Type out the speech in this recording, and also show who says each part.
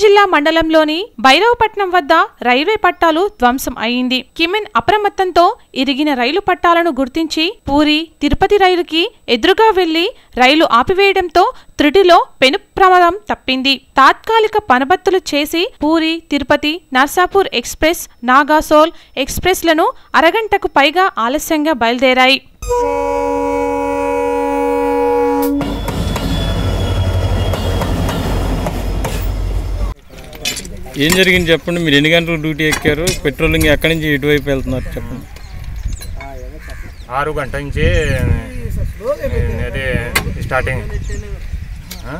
Speaker 1: జిల్లా మండలంలోని భైరవపట్నం వద్ద రైల్వే పట్టాలు ధ్వంసం అయింది కిమెన్ అప్రమత్తంతో ఇరిగిన రైలు పట్టాలను గుర్తించి పూరి తిరుపతి రైలుకి ఎదురుగా వెళ్లి రైలు ఆపివేయడంతో త్రుటిలో పెను ప్రమాదం తప్పింది తాత్కాలిక పనబత్తులు చేసి పూరి తిరుపతి నర్సాపూర్ ఎక్స్ప్రెస్ నాగాసోల్ ఎక్స్ప్రెస్లను అరగంటకు పైగా ఆలస్యంగా బయలుదేరాయి
Speaker 2: ఏం జరిగింది చెప్పండి మీరు ఎన్ని గంటలు డ్యూటీ ఎక్కారు పెట్రోలింగ్ ఎక్కడి నుంచి ఎటువైపు వెళ్తున్నారు చెప్పండి
Speaker 3: ఆరు గంటల నుంచి అది స్టార్టింగ్ ఆ?